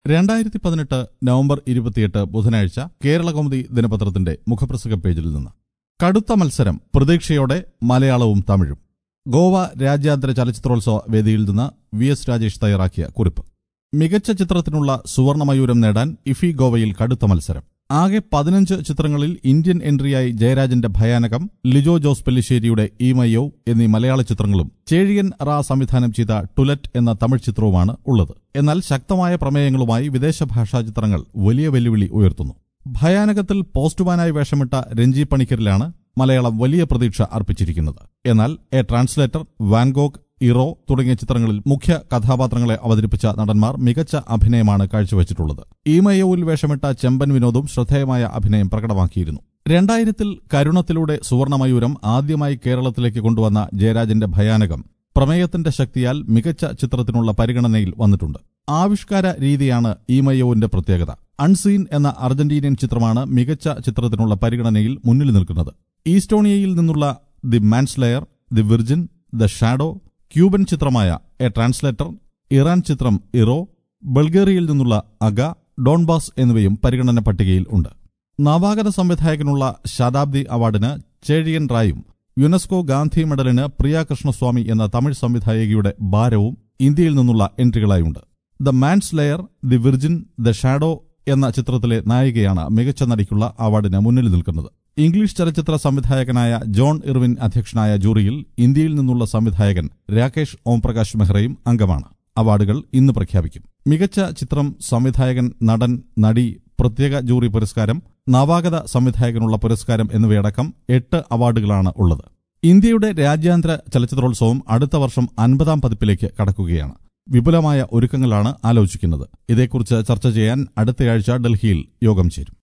രണ്ടായിരത്തി പതിനെട്ട് നവംബർ ഇരുപത്തിയെട്ട് ബുധനാഴ്ച കേരളകൗമുദി ദിനപത്രത്തിന്റെ മുഖപ്രസംഗ പേജിൽ നിന്ന് കടുത്ത മത്സരം പ്രതീക്ഷയോടെ മലയാളവും തമിഴും ഗോവ രാജ്യാന്തര ചലച്ചിത്രോത്സവ വേദിയിൽ നിന്ന് വി എസ് രാജേഷ് തയ്യാറാക്കിയ കുറിപ്പ് മികച്ച ചിത്രത്തിനുള്ള സുവർണമയൂരം നേടാൻ ഇഫി ഗോവയിൽ കടുത്ത മത്സരം ആകെ പതിനഞ്ച് ചിത്രങ്ങളിൽ ഇന്ത്യൻ എൻട്രിയായി ജയരാജന്റെ ഭയാനകം ലിജോ ജോസ് പെല്ലിശ്ശേരിയുടെ ഈമയോ എന്നീ മലയാള ചിത്രങ്ങളും ചേഴിയൻ റാ സംവിധാനം ചെയ്ത ടുലറ്റ് എന്ന തമിഴ് ചിത്രവുമാണ് ഉള്ളത് എന്നാൽ ശക്തമായ പ്രമേയങ്ങളുമായി വിദേശ ഭാഷാ ചിത്രങ്ങൾ വലിയ വെല്ലുവിളി ഉയർത്തുന്നു ഭയാനകത്തിൽ പോസ്റ്റ്മാനായി വേഷമിട്ട രഞ്ജി പണിക്കരിലാണ് മലയാളം വലിയ പ്രതീക്ഷ അർപ്പിച്ചിരിക്കുന്നത് എന്നാൽ എ ട്രാൻസ്ലേറ്റർ വാൻഗോഗ് ഇറോ തുടങ്ങിയ ചിത്രങ്ങളിൽ മുഖ്യ കഥാപാത്രങ്ങളെ അവതരിപ്പിച്ച നടന്മാർ മികച്ച അഭിനയമാണ് കാഴ്ചവെച്ചിട്ടുള്ളത് ഈമയൌവിൽ വേഷമിട്ട ചെമ്പൻ വിനോദും ശ്രദ്ധേയമായ അഭിനയം പ്രകടമാക്കിയിരുന്നു രണ്ടായിരത്തിൽ കരുണത്തിലൂടെ സുവർണമയൂരം ആദ്യമായി കേരളത്തിലേക്ക് കൊണ്ടുവന്ന ജയരാജന്റെ ഭയാനകം പ്രമേയത്തിന്റെ ശക്തിയാൽ മികച്ച ചിത്രത്തിനുള്ള പരിഗണനയിൽ വന്നിട്ടുണ്ട് ആവിഷ്കാര രീതിയാണ് ഈമയോവിന്റെ പ്രത്യേകത അൺസീൻ എന്ന അർജന്റീനിയൻ ചിത്രമാണ് മികച്ച ചിത്രത്തിനുള്ള പരിഗണനയിൽ മുന്നിൽ നിൽക്കുന്നത് ഈസ്റ്റോണിയയിൽ നിന്നുള്ള the Manslayer the virgin the Shadow Cuban ചിത്രമായ എ ട്രാൻസ്ലേറ്റർ ഇറാൻ ചിത്രം ഇറോ ബൾഗേറിയയിൽ നിന്നുള്ള അഗ ഡോൺബാസ് എന്നിവയും പരിഗണന പട്ടികയിൽ ഉണ്ട് നവാഗത സംവിധായകനുള്ള ശതാബ്ദി അവാർഡിന് ചേഴിയൻ റായും യുനെസ്കോ ഗാന്ധി മെഡലിന് പ്രിയ കൃഷ്ണസ്വാമി എന്ന തമിഴ് സംവിധായകയുടെ ഭാരവും ഇന്ത്യയിൽ നിന്നുള്ള എൻട്രികളായുണ്ട് the man's lair the virgin the shadow എന്ന ചിത്രത്തിലെ നായികയാണ് മികച്ച നടിക്കുള്ള അവാർഡിന് മുന്നിൽ നിൽക്കുന്നത് ഇംഗ്ലീഷ് ചലച്ചിത്ര സംവിധായകനായ ജോൺ ഇർവിൻ അധ്യക്ഷനായ ജൂറിയിൽ ഇന്ത്യയിൽ നിന്നുള്ള സംവിധായകൻ രാകേഷ് ഓംപ്രകാശ് മെഹ്റയും അംഗമാണ് അവാർഡുകൾ ഇന്ന് പ്രഖ്യാപിക്കും മികച്ച ചിത്രം സംവിധായകൻ നടൻ നടി പ്രത്യേക ജൂറി പുരസ്കാരം നവാഗത സംവിധായകനുള്ള പുരസ്കാരം എന്നിവയടക്കം എട്ട് അവാർഡുകളാണ് ഉള്ളത് ഇന്ത്യയുടെ രാജ്യാന്തര ചലച്ചിത്രോത്സവം അടുത്ത വർഷം അൻപതാം പതിപ്പിലേക്ക് കടക്കുകയാണ് വിപുലമായ ഒരുക്കങ്ങളാണ് ആലോചിക്കുന്നത് ഇതേക്കുറിച്ച് ചർച്ച ചെയ്യാൻ അടുത്തയാഴ്ച ഡൽഹിയിൽ യോഗം ചേരും